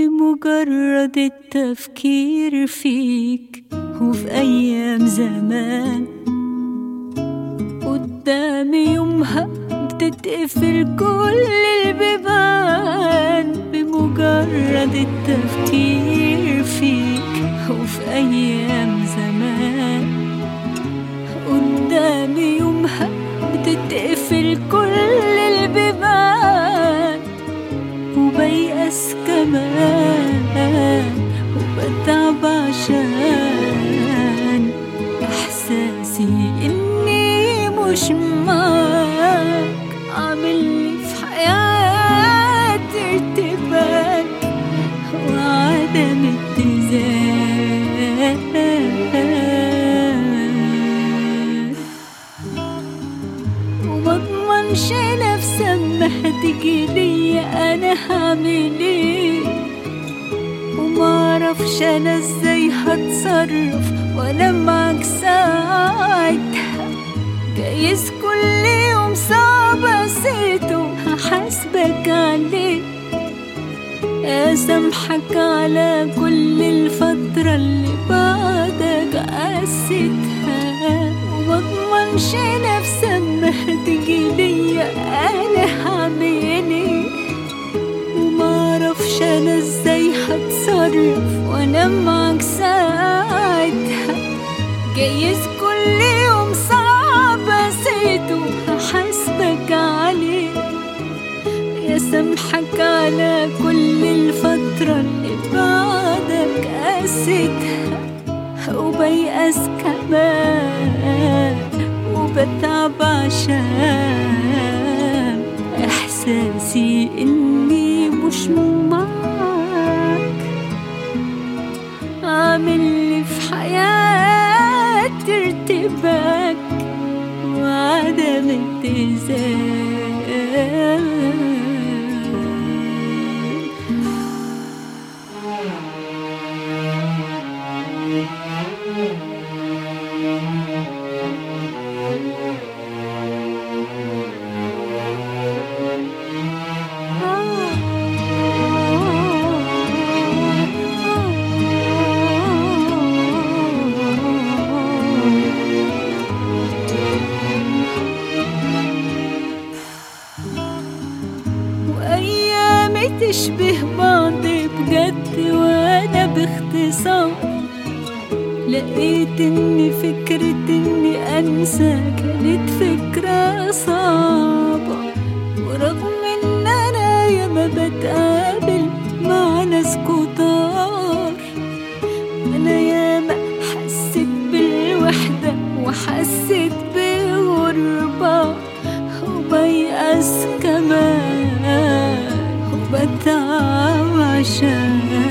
بمجرد التفكير فيك وفي أيام زمان قدامي يومها بتتقفل كل البيبان بمجرد التفكير فيك وفي أيام زمان قدامي يومها بتتقفل كل البيبان وبيأس كمان وبتعب عشان إحساسي إني مش معاك عاملني في حياتي ارتباك وعدم اتزان ومضمنش نفسي اما هتيجي ليا انا هعمل ايه ومعرفش انا ازاي هتصرف وانا معاك ساعتها جايز كل يوم صعب اسيته هحاسبك عليه اسامحك على كل الفترة اللي بعدك قسيتها ومضمنش نفسي اما هتيجي ليا انا هعمل ايه ومعرفش انا ازاي هتصرف وانا معاك ساعتها جايز كل يوم صعب اسيته هحاسبك عليه يا سامحك على كل الفترة اللي بعدك قاسيتها وبيأس كمان وبتعب عشان إحساسي إني مش معاك عامل لي في حياتي ارتباك وعدم اتزان وأيامي تشبه بعض بجد وأنا باختصار لقيت إن فكرة إني أنسى كانت فكرة صعبة ورغم إن أنا ياما بتقابل مع ناس كتار أنا ياما حسيت بالوحدة وحسيت بغربة وبيأس كمان وبتعب عشان